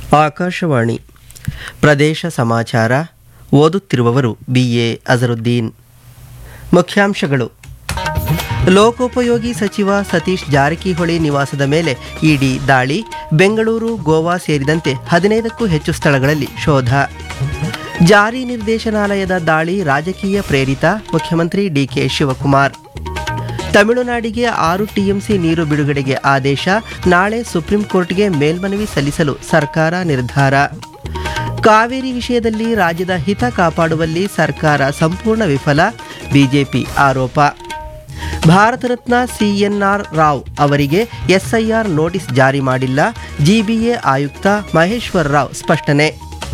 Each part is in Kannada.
ಆಕಾಶವಾಣಿ ಪ್ರದೇಶ ಸಮಾಚಾರ ಓದುತ್ತಿರುವವರು ಬಿ ಎ ಅಜರುದ್ದೀನ್ ಮುಖ್ಯಾಂಶಗಳು ಲೋಕೋಪಯೋಗಿ ಸಚಿವ ಸತೀಶ್ ಜಾರಕಿಹೊಳಿ ನಿವಾಸದ ಮೇಲೆ ಇಡಿ ದಾಳಿ ಬೆಂಗಳೂರು ಗೋವಾ ಸೇರಿದಂತೆ ಹದಿನೈದಕ್ಕೂ ಹೆಚ್ಚು ಸ್ಥಳಗಳಲ್ಲಿ ಶೋಧ ಜಾರಿ ನಿರ್ದೇಶನಾಲಯದ ದಾಳಿ ರಾಜಕೀಯ ಪ್ರೇರಿತ ಮುಖ್ಯಮಂತ್ರಿ ಡಿಕೆ ಶಿವಕುಮಾರ್ ತಮಿಳುನಾಡಿಗೆ ಆರು ಟಿಎಂಸಿ ನೀರು ಬಿಡುಗಡೆಗೆ ಆದೇಶ ನಾಳೆ ಸುಪ್ರೀಂ ಕೋರ್ಟ್ಗೆ ಮೇಲ್ಮನವಿ ಸಲ್ಲಿಸಲು ಸರ್ಕಾರ ನಿರ್ಧಾರ ಕಾವೇರಿ ವಿಷಯದಲ್ಲಿ ರಾಜ್ಯದ ಹಿತ ಕಾಪಾಡುವಲ್ಲಿ ಸರ್ಕಾರ ಸಂಪೂರ್ಣ ವಿಫಲ ಬಿಜೆಪಿ ಆರೋಪ ಭಾರತ ರತ್ನ ಸಿಎನ್ಆರ್ ರಾವ್ ಅವರಿಗೆ ಎಸ್ಐಆರ್ ನೋಟಿಸ್ ಜಾರಿ ಮಾಡಿಲ್ಲ ಜಿಬಿಎ ಆಯುಕ್ತ ಮಹೇಶ್ವರ್ ರಾವ್ ಸ್ಪಷ್ಟನೆ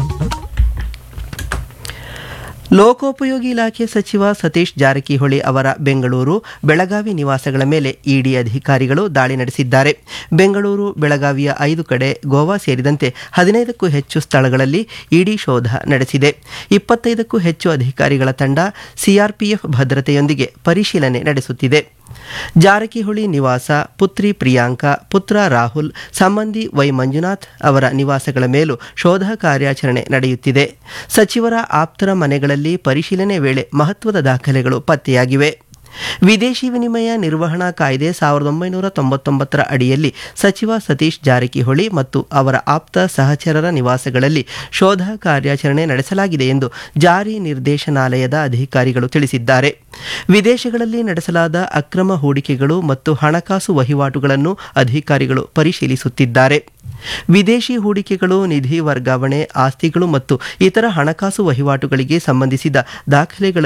ಲೋಕೋಪಯೋಗಿ ಇಲಾಖೆ ಸಚಿವ ಸತೀಶ್ ಜಾರಕಿಹೊಳಿ ಅವರ ಬೆಂಗಳೂರು ಬೆಳಗಾವಿ ನಿವಾಸಗಳ ಮೇಲೆ ಇಡಿ ಅಧಿಕಾರಿಗಳು ದಾಳಿ ನಡೆಸಿದ್ದಾರೆ ಬೆಂಗಳೂರು ಬೆಳಗಾವಿಯ ಐದು ಕಡೆ ಗೋವಾ ಸೇರಿದಂತೆ ಹದಿನೈದಕ್ಕೂ ಹೆಚ್ಚು ಸ್ಥಳಗಳಲ್ಲಿ ಇಡಿ ಶೋಧ ನಡೆಸಿದೆ ಇಪ್ಪತ್ತೈದಕ್ಕೂ ಹೆಚ್ಚು ಅಧಿಕಾರಿಗಳ ತಂಡ ಸಿಆರ್ಪಿಎಫ್ ಭದ್ರತೆಯೊಂದಿಗೆ ಪರಿಶೀಲನೆ ನಡೆಸುತ್ತಿದೆ ಜಾರಕಿಹೊಳಿ ನಿವಾಸ ಪುತ್ರಿ ಪ್ರಿಯಾಂಕಾ ಪುತ್ರ ರಾಹುಲ್ ಸಂಬಂಧಿ ವೈ ಮಂಜುನಾಥ್ ಅವರ ನಿವಾಸಗಳ ಮೇಲೂ ಶೋಧ ಕಾರ್ಯಾಚರಣೆ ನಡೆಯುತ್ತಿದೆ ಸಚಿವರ ಆಪ್ತರ ಮನೆಗಳಲ್ಲಿ ಪರಿಶೀಲನೆ ವೇಳೆ ಮಹತ್ವದ ದಾಖಲೆಗಳು ಪತ್ತೆಯಾಗಿವೆ ವಿದೇಶಿ ವಿನಿಮಯ ನಿರ್ವಹಣಾ ಕಾಯ್ದೆ ಸಾವಿರದ ಒಂಬೈನೂರ ತೊಂಬತ್ತೊಂಬತ್ತರ ಅಡಿಯಲ್ಲಿ ಸಚಿವ ಸತೀಶ್ ಜಾರಕಿಹೊಳಿ ಮತ್ತು ಅವರ ಆಪ್ತ ಸಹಚರರ ನಿವಾಸಗಳಲ್ಲಿ ಶೋಧ ಕಾರ್ಯಾಚರಣೆ ನಡೆಸಲಾಗಿದೆ ಎಂದು ಜಾರಿ ನಿರ್ದೇಶನಾಲಯದ ಅಧಿಕಾರಿಗಳು ತಿಳಿಸಿದ್ದಾರೆ ವಿದೇಶಗಳಲ್ಲಿ ನಡೆಸಲಾದ ಅಕ್ರಮ ಹೂಡಿಕೆಗಳು ಮತ್ತು ಹಣಕಾಸು ವಹಿವಾಟುಗಳನ್ನು ಅಧಿಕಾರಿಗಳು ಪರಿಶೀಲಿಸುತ್ತಿದ್ದಾರೆ ವಿದೇಶಿ ಹೂಡಿಕೆಗಳು ನಿಧಿ ವರ್ಗಾವಣೆ ಆಸ್ತಿಗಳು ಮತ್ತು ಇತರ ಹಣಕಾಸು ವಹಿವಾಟುಗಳಿಗೆ ಸಂಬಂಧಿಸಿದ ದಾಖಲೆಗಳ